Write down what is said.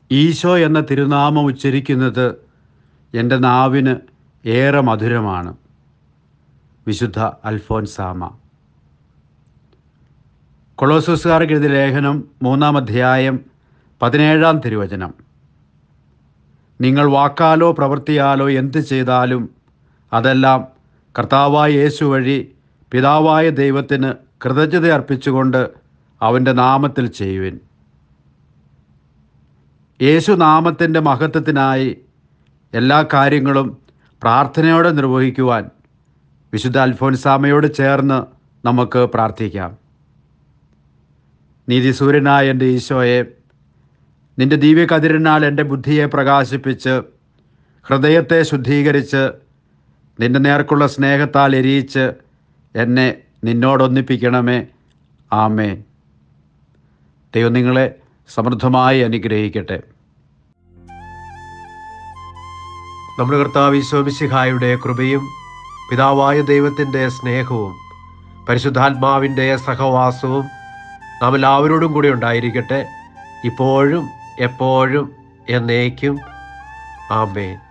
ഈശോ എന്ന തിരുനാമം ഉച്ചരിക്കുന്നത് എൻ്റെ നാവിന് ഏറെ മധുരമാണ് വിശുദ്ധ അൽഫോൻസാമ കൊളോസസുകാർക്ക് എഴുതിയ ലേഖനം മൂന്നാം അധ്യായം പതിനേഴാം തിരുവചനം നിങ്ങൾ വാക്കാലോ പ്രവൃത്തിയാലോ എന്ത് ചെയ്താലും അതെല്ലാം കർത്താവായ യേശു വഴി പിതാവായ ദൈവത്തിന് കൃതജ്ഞത അർപ്പിച്ചുകൊണ്ട് അവൻ്റെ നാമത്തിൽ ചെയ്യുവിൻ യേശു നാമത്തിൻ്റെ മഹത്വത്തിനായി എല്ലാ കാര്യങ്ങളും പ്രാർത്ഥനയോടെ നിർവഹിക്കുവാൻ വിശുദ്ധ അൽഫോൻസാമയോട് ചേർന്ന് നമുക്ക് പ്രാർത്ഥിക്കാം നീതിസൂര്യനായ എൻ്റെ ഈശോയെ നിന്റെ ദിവ്യകതിരിനാൽ എൻ്റെ ബുദ്ധിയെ പ്രകാശിപ്പിച്ച് ഹൃദയത്തെ ശുദ്ധീകരിച്ച് നിന്റെ നേർക്കുള്ള സ്നേഹത്താൽ എരിയിച്ച് എന്നെ നിന്നോടൊന്നിപ്പിക്കണമേ ആമേൻ ദൈവം നിങ്ങളെ സമൃദ്ധമായി അനുഗ്രഹിക്കട്ടെ നമ്മുടെ കർത്താവ് ഈശോമിശിഹായുടെ കൃപയും പിതാവായ ദൈവത്തിൻ്റെ സ്നേഹവും പരിശുദ്ധാത്മാവിൻ്റെ സഹവാസവും നാം എല്ലാവരോടും കൂടി ഉണ്ടായിരിക്കട്ടെ ഇപ്പോഴും എപ്പോഴും എന്നേക്കും ആമേൻ